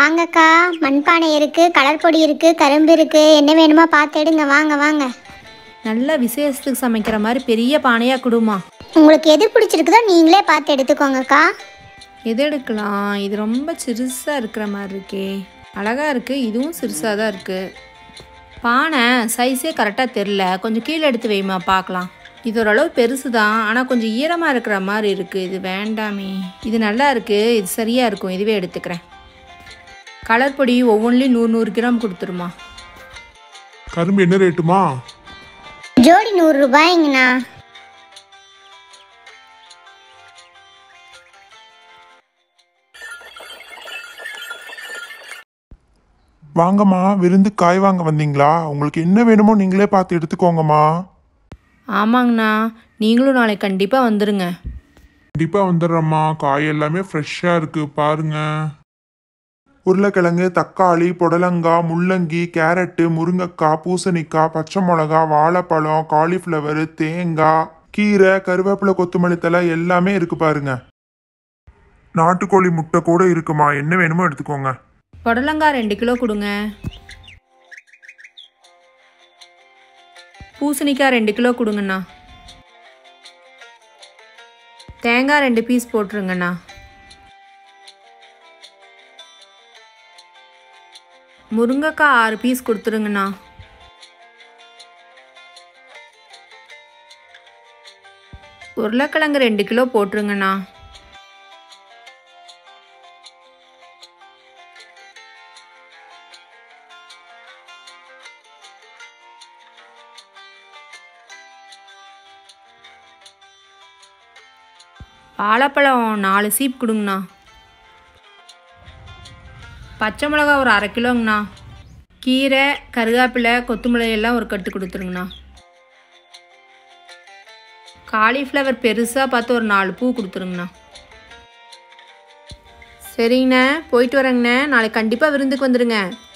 வாங்கக்கா மண்பானை இருக்கு கலர் பொடி இருக்கு கரும்பு இருக்கு என்ன வேணுமோ பார்த்து எடுங்க வாங்க வாங்க நல்ல விசேஷத்துக்கு சமைக்கிற மாதிரி பெரிய பானையாக கொடுமா உங்களுக்கு எது பிடிச்சிருக்குதோ நீங்களே பார்த்து எடுத்துக்கோங்கக்கா எது எடுக்கலாம் இது ரொம்ப சிறுசாக இருக்கிற மாதிரி இருக்கே அழகாக இருக்குது இதுவும் சிறுசாக தான் இருக்குது பானை சைஸே கரெக்டாக தெரில கொஞ்சம் கீழே எடுத்து வைமா பார்க்கலாம் இது ஓரளவு பெருசு தான் ஆனால் கொஞ்சம் ஈரமாக இருக்கிற மாதிரி இருக்குது இது வேண்டாமே இது நல்லா இருக்குது இது சரியாக இருக்கும் இதுவே எடுத்துக்கிறேன் கலர் பொடி ஒவ்வொன்றிலையும் நூறு நூறு கிராம் கொடுத்துருமா கரும்பு என்ன ரேட்டுமா ஜோடி நூறு ரூபாய்ங்கண்ணா வாங்கம்மா விருந்து காய் வாங்க வந்தீங்களா உங்களுக்கு என்ன வேணுமோ நீங்களே பார்த்து எடுத்துக்கோங்கம்மா ஆமாங்கண்ணா நீங்களும் நாளைக்கு கண்டிப்பாக வந்துடுங்க கண்டிப்பாக வந்துடுறேம்மா காய் எல்லாமே ஃப்ரெஷ்ஷாக இருக்கு பாருங்க உருளைக்கிழங்கு தக்காளி புடலங்காய் முள்ளங்கி கேரட்டு முருங்கைக்காய் பூசணிக்காய் பச்சை மிளகா வாழைப்பழம் காலிஃப்ளவர் தேங்காய் கீரை கருவேப்பிலை கொத்தமல்லி தழை எல்லாமே இருக்கு பாருங்க நாட்டுக்கோழி முட்டை கூட இருக்குமா என்ன வேணுமோ எடுத்துக்கோங்க புடலங்காய் ரெண்டு கிலோ கொடுங்க பூசணிக்காய் ரெண்டு கிலோ கொடுங்கண்ணா தேங்காய் ரெண்டு பீஸ் போட்டுருங்கண்ணா முருங்கைக்காய் ஆறு பீஸ் கொடுத்துருங்கண்ணா உருளைக்கிழங்கு ரெண்டு கிலோ போட்டுருங்கண்ணா வாழைப்பழம் நாலு சீப் கொடுங்கண்ணா பச்சை மிளகா ஒரு அரை கிலோங்கண்ணா கீரை கருவேப்பிலை கொத்தமல்லி எல்லாம் ஒரு கட்டு கொடுத்துருங்கண்ணா காலிஃப்ளவர் பெருசாக பார்த்து ஒரு நாலு பூ கொடுத்துருங்கண்ணா சரிங்கண்ணா போயிட்டு வரேங்கண்ணா நாளைக்கு கண்டிப்பாக விருந்துக்கு வந்துடுங்க